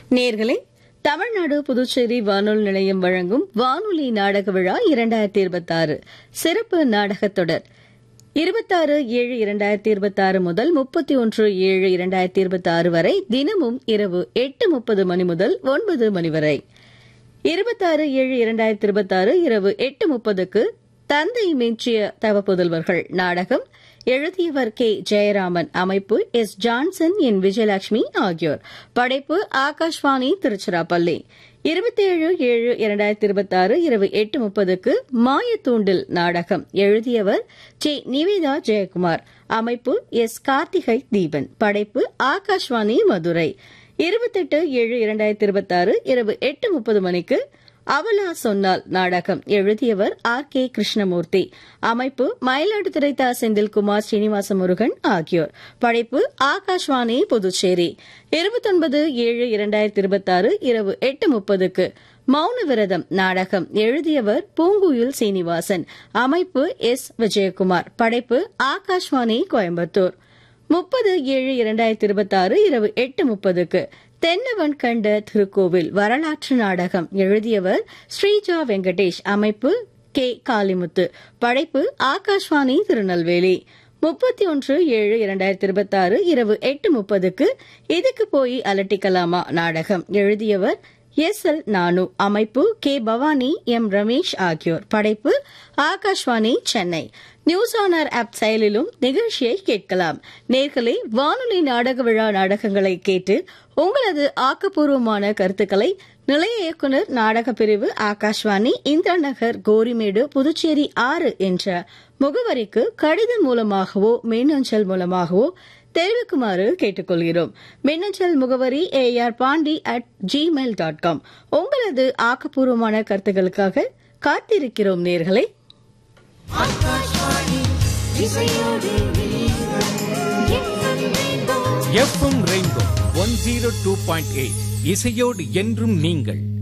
நேர்களே தமிழ்நாடு புதுச்சேரி வானொலி நிலையம் வழங்கும் வானொலி நாடக விழா இரண்டாயிரத்தி இருபத்தாறு சிறப்பு நாடகத் தொடர் இருபத்தாறு ஏழு இரண்டாயிரத்தி இருபத்தாறு முதல் முப்பத்தி ஒன்று ஏழு இரண்டாயிரத்தி இருபத்தாறு வரை தினமும் இரவு எட்டு முப்பது மணி முதல் ஒன்பது மணி வரை இருபத்தாறு ஏழு இரண்டாயிரத்தி இருபத்தாறு இரவு எட்டு முப்பதுக்கு தந்தை மெச்சிய தவப்புதல்வர்கள் நாடகம் எழுதியவர் கே ஜெயராமன் அமைப்பு எஸ் ஜான்சன் என் விஜயலட்சுமி ஆகியோர் படைப்பு ஆகாஷ்வாணி திருச்சிராப்பள்ளி இருபத்தேழு ஏழு இரண்டாயிரத்தி இருபத்தாறு இரவு எட்டு முப்பதுக்கு மாயத்தூண்டில் நாடகம் எழுதியவர் ஜே நிவேதா ஜெயக்குமார் அமைப்பு எஸ் கார்த்திகை தீபன் படைப்பு ஆகாஷ்வாணி மதுரை இருபத்தெட்டு ஏழு இரண்டாயிரத்தி இருபத்தாறு இரவு எட்டு முப்பது மணிக்கு அவலா சொன்னால் நாடகம் எழுதியவர் ஆர் கே கிருஷ்ணமூர்த்தி அமைப்பு மயிலாடுதுறை தா செந்தில்குமார் ஸ்ரீனிவாச முருகன் ஆகியோர் படைப்பு ஆகாஷ்வாணி புதுச்சேரி இருபத்தொன்பது ஏழு இரண்டாயிரத்தி இருபத்தாறு இரவு எட்டு முப்பதுக்கு மௌன விரதம் நாடகம் எழுதியவர் பூங்குயில் சீனிவாசன் அமைப்பு எஸ் விஜயகுமார் படைப்பு ஆகாஷ்வாணி கோயம்புத்தூர் முப்பது ஏழு இரண்டாயிரத்தி இருபத்தாறு இரவு எட்டு முப்பதுக்கு தென்னவன் கண்ட திருக்கோவில் வரலாற்று நாடகம் எழுதியவர் ஸ்ரீஜா வெங்கடேஷ் அமைப்பு கே காளிமுத்து படைப்பு ஆகாஷ்வாணி திருநெல்வேலி முப்பத்தி ஒன்று ஏழு இரண்டாயிரத்தி இருபத்தாறு இரவு எட்டு முப்பதுக்கு இதுக்கு போய் அலட்டிக்கலாமா நாடகம் எழுதியவர் எஸ் எல் நானு அமைப்பு கே பவானி எம் ரமேஷ் ஆகியோர் படைப்பு Akashvani Chennai news on air செயலிலும் நிகழ்ச்சியை கேட்கலாம் நேர்களே வானொலி நாடக விழா நாடகங்களை கேட்டு உங்களது ஆக்கப்பூர்வமான கருத்துக்களை நிலைய இயக்குநர் நாடக பிரிவு ஆகாஷ்வாணி இந்திரநகர் கோரிமேடு புதுச்சேரி ஆறு என்ற முகவரிக்கு கடிதம் மூலமாகவோ மின்னஞ்சல் மூலமாகவோ தெரிவிக்குமாறு கேட்டுக்கொள்கிறோம் மின்னஞ்சல் முகவரி AR Pandi at Gmail dot com உங்களது ஆக்கப்பூர்வமான கருத்துக்களுக்காக காத்திருக்கிறோம் நேர்களே FM Rainbow one zero two point eight இசையோடு என்றும் நீங்கள்